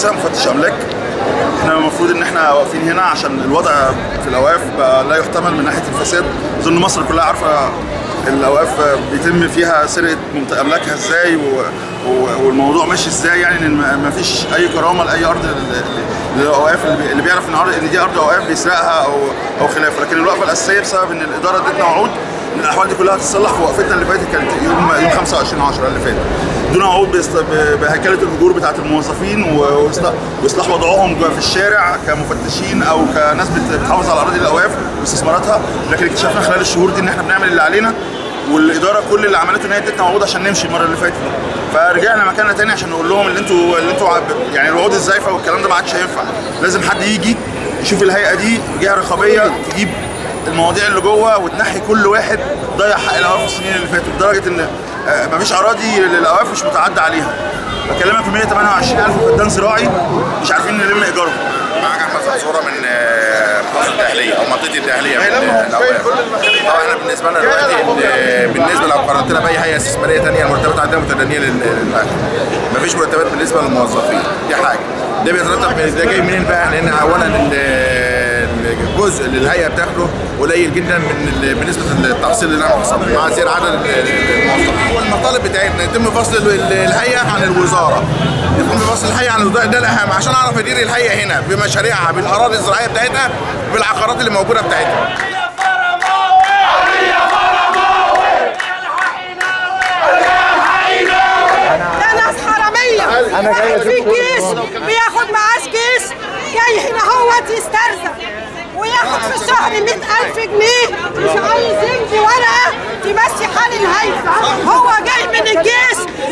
الرئيسه مفتش املاك احنا المفروض ان احنا واقفين هنا عشان الوضع في الاوقاف بقى لا يحتمل من ناحيه الفساد اظن مصر كلها عارفه الاوقاف بيتم فيها سرقه ممت- املاكها ازاي و... و... والموضوع ماشي ازاي يعني ان ما- ما فيش اي كرامه لاي ارض لل- للاوقاف اللي, بي... اللي بيعرف ان عرض ان دي ارض اوقاف بيسرقها او او خلافه لكن الوقفه الاساسيه بسبب ان الاداره ادتنا وعود ان الاحوال دي كلها هتتصلح في وقفتنا اللي فاتت كانت يوم يوم 25 10 اللي فات دون وعود بيست- ب- بهيكله الاجور بتاعه الموظفين و- واصلاح واصلاح وضعهم جوا في الشارع كمفتشين او كناس بت- بتحافظ على اراضي الاوقاف واستثماراتها لكن اكتشفنا خلال الشهور دي ان احنا بنعمل اللي علينا والاداره كل اللي عملته ان هي ادتنا وعود عشان نمشي المره اللي فاتت فرجعنا مكاننا تاني عشان نقول لهم اللي انتوا اللي انتوا عب- يعني الوعود الزايفه والكلام ده ما عادش هينفع لازم حد يجي يشوف الهيئه دي جهه رقابيه تجيب المواضيع اللي جوه وتنحي كل واحد ضيع حق الاوقاف السنين اللي فاتت لدرجه ان آه، مفيش اراضي للاوقاف مش متعدى عليها بكلمك في 128000 فدان زراعي مش عارفين نلم ايجارهم معاك احمد صوره من آه، محافظه الدهليه او منطقه الدهليه ما من يلموا الأوقاف. باين كل المخاريج. طبعا احنا بالنسبه لنا دلوقتي إن بالنسبه لو قارنتنا باي هيئه استثماريه ثانيه المرتبات عندنا متدنيه لل- للمكن مفيش مرتبات بالنسبه للموظفين دي حاجه ده بيترتب من- ده جاي منين بقى؟ لان اولا ال- الجزء اللي الهيئه بتاخده قليل جدا من ال- بالنسبه للتحصيل اللي انا حصل مع زيادة عدد ال- الموظفين والمطالب بتاعتنا يتم فصل ال- ال- الهيئه عن الوزاره يتم فصل الهيئه عن الوزاره ده الاهم عشان اعرف ادير الهيئه هنا بمشاريعها بالاراضي الزراعيه بتاعتها بالعقارات اللي موجوده بتاعتها ده ناس حرامية أنا جاي في كيس بياخد معاه كيس جاي هنا هو يسترزق وياخد في الشهر 100000 جنيه مش عايز يمشي ورقة تمشي حال الهيئة هو جاي من الكيس